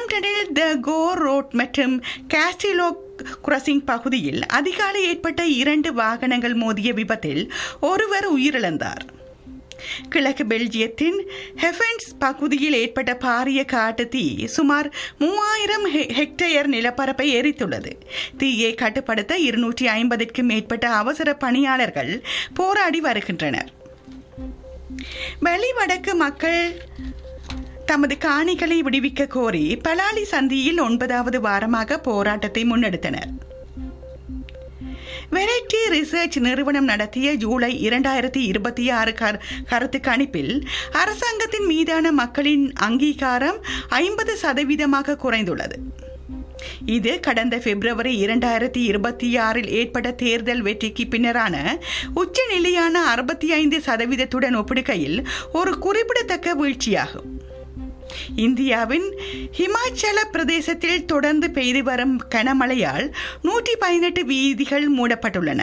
பிரம்டனில் த கோ ரோட் மற்றும் கேஸ்டிலோ கிராசிங் பகுதியில் அதிகாலை ஏற்பட்ட இரண்டு வாகனங்கள் மோதிய விபத்தில் ஒருவர் உயிரிழந்தார் கிழக்கு பெல்ஜியத்தின் ஹெஃபென்ஸ் பகுதியில் ஏற்பட்ட பாரிய காட்டு தீ சுமார் மூவாயிரம் ஹெக்டேயர் நிலப்பரப்பை எரித்துள்ளது தீயை கட்டுப்படுத்த இருநூற்றி ஐம்பதுக்கும் மேற்பட்ட அவசர பணியாளர்கள் போராடி வருகின்றனர் வெளிவடக்கு மக்கள் தமது காணிகளை விடுவிக்க கோரி பலாலி சந்தியில் ஒன்பதாவது வாரமாக போராட்டத்தை முன்னெடுத்தனர் வெரைட்டி ரிசர்ச் நிறுவனம் நடத்திய ஜூலை இரண்டாயிரத்தி இருபத்தி ஆறு கருத்து கணிப்பில் அரசாங்கத்தின் மீதான மக்களின் அங்கீகாரம் ஐம்பது சதவீதமாக குறைந்துள்ளது இது கடந்த பிப்ரவரி இரண்டாயிரத்தி இருபத்தி ஆறில் ஏற்பட்ட தேர்தல் வெற்றிக்கு பின்னரான உச்ச நிலையான அறுபத்தி ஐந்து சதவீதத்துடன் ஒப்பிடுகையில் ஒரு குறிப்பிடத்தக்க வீழ்ச்சியாகும் இந்தியாவின் ஹிமாச்சல பிரதேசத்தில் தொடர்ந்து பெய்து வரும் கனமழையால் நூற்றி பதினெட்டு வீதிகள் மூடப்பட்டுள்ளன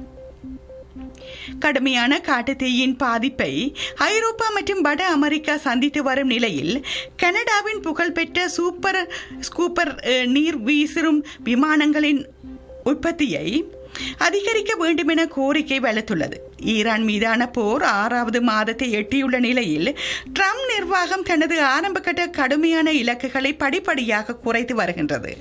கடுமையான காட்டுத்தீயின் பாதிப்பை ஐரோப்பா மற்றும் வட அமெரிக்கா சந்தித்து வரும் நிலையில் கனடாவின் புகழ்பெற்ற சூப்பர் ஸ்கூப்பர் நீர் வீசும் விமானங்களின் உற்பத்தியை அதிகரிக்க வேண்டும் என கோரிக்கை வலுத்துள்ளது ஈரான் மீதான போர் ஆறாவது மாதத்தை எட்டியுள்ள நிலையில் ட்ரம்ப் நிர்வாகம் தனது ஆரம்பகட்ட கடுமையான இலக்குகளை படிப்படியாக குறைத்து வருகின்றது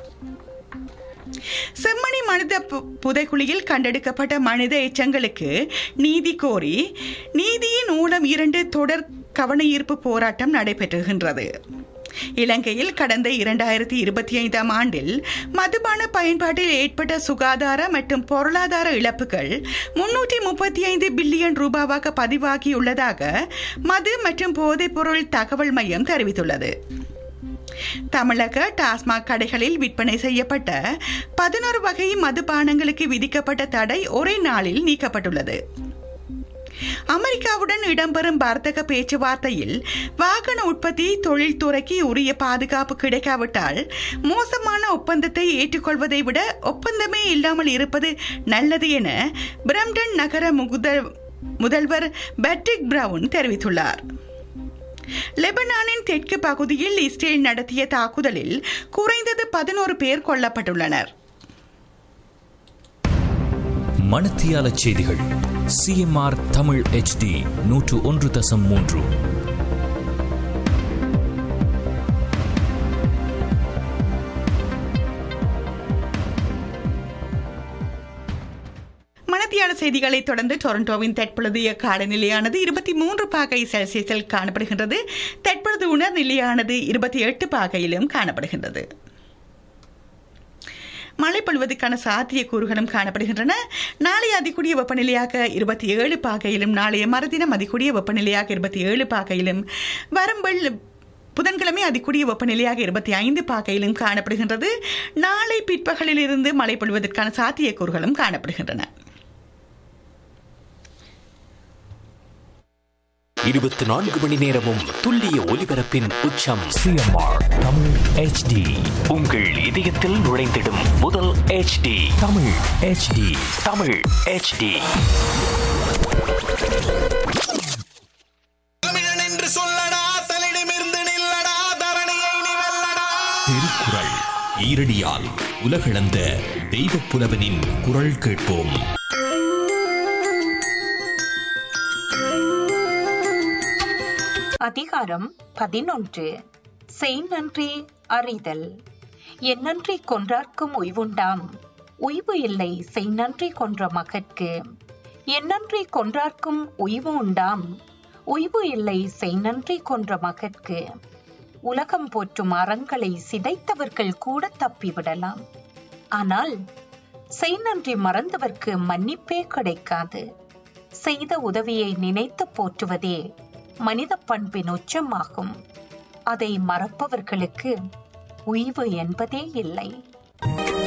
செம்மணி மனித புதைக்குழியில் கண்டெடுக்கப்பட்ட மனித எச்சங்களுக்கு நீதி கோரி நீதியின் மூலம் இரண்டு தொடர் கவன ஈர்ப்பு போராட்டம் நடைபெறுகின்றது இலங்கையில் கடந்த இரண்டாயிரத்தி இருபத்தி ஐந்தாம் ஆண்டில் மதுபான பயன்பாட்டில் ஏற்பட்ட சுகாதார மற்றும் பொருளாதார இழப்புகள் முன்னூற்றி முப்பத்தி ஐந்து பில்லியன் ரூபாவாக பதிவாகியுள்ளதாக மது மற்றும் போதைப்பொருள் தகவல் மையம் தெரிவித்துள்ளது தமிழக டாஸ்மாக் கடைகளில் விற்பனை செய்யப்பட்ட பதினோரு வகை மதுபானங்களுக்கு விதிக்கப்பட்ட தடை ஒரே நாளில் நீக்கப்பட்டுள்ளது அமெரிக்காவுடன் இடம்பெறும் வர்த்தக பேச்சுவார்த்தையில் வாகன உற்பத்தி தொழில்துறைக்கு உரிய பாதுகாப்பு கிடைக்காவிட்டால் மோசமான ஒப்பந்தத்தை ஏற்றுக்கொள்வதை விட ஒப்பந்தமே இல்லாமல் இருப்பது நல்லது என பிரம்டன் நகர முதல்வர் பேட்ரிக் பிரவுன் தெரிவித்துள்ளார் லெபனானின் தெற்கு பகுதியில் இஸ்ரேல் நடத்திய தாக்குதலில் குறைந்தது பதினோரு பேர் கொல்லப்பட்டுள்ளனர் மணத்தியால செய்திகள் சிஎம்ஆர் தமிழ் ஹெச்டி நூற்று ஒன்று தசம் மூன்று மணத்தியால செய்திகளை தொடர்ந்து டொரண்டோவின் தற்பொழுதைய காலநிலையானது இருபத்தி மூன்று பாகை செல்சியஸில் காணப்படுகின்றது தற்பொழுது உணர் நிலையானது இருபத்தி எட்டு பாகையிலும் காணப்படுகின்றது மழை பொழிவதற்கான சாத்திய கூறுகளும் காணப்படுகின்றன நாளை அதிகூடிய வெப்பநிலையாக இருபத்தி ஏழு பாகையிலும் நாளைய மறுதினம் அதிகூடிய வெப்பநிலையாக இருபத்தி ஏழு பாகையிலும் வரம்பல் புதன்கிழமை அதிகூடிய வெப்பநிலையாக இருபத்தி ஐந்து பாகையிலும் காணப்படுகின்றது நாளை பிற்பகலில் இருந்து மழை பொழிவதற்கான சாத்தியக்கூறுகளும் காணப்படுகின்றன இருபத்தி நான்கு மணி நேரமும் துல்லிய ஒலிபரப்பின் உச்சம் சிஎம்ஆர் தமிழ் ஹெச்டி உங்கள் இதயத்தில் நுழைந்திடும் முதல் HD Tamil HD Tamil HD தமிழன் என்று சொல்லடா தலிடமிருந்து நில்லடா தரணியை நீ வெல்லடா திருக்குறள் ஈரடியால் உலகளந்த தெய்வப் புலவனின் குரல் கேட்போம் அதிகாரம் பதினொன்று செய் நன்றி அறிதல் என்னன்றி கொன்றார்க்கும் உய்வுண்டாம் உய்வு இல்லை செய் நன்றி கொன்ற மகற்கு என்னன்றி கொன்றார்க்கும் உய்வு உண்டாம் உய்வு இல்லை செய் நன்றி கொன்ற மகற்கு உலகம் போற்றும் அறங்களை சிதைத்தவர்கள் கூட தப்பிவிடலாம் ஆனால் செய் நன்றி மறந்தவர்க்கு மன்னிப்பே கிடைக்காது செய்த உதவியை நினைத்து போற்றுவதே மனித பண்பின் உச்சமாகும் அதை மறப்பவர்களுக்கு உய்வு என்பதே இல்லை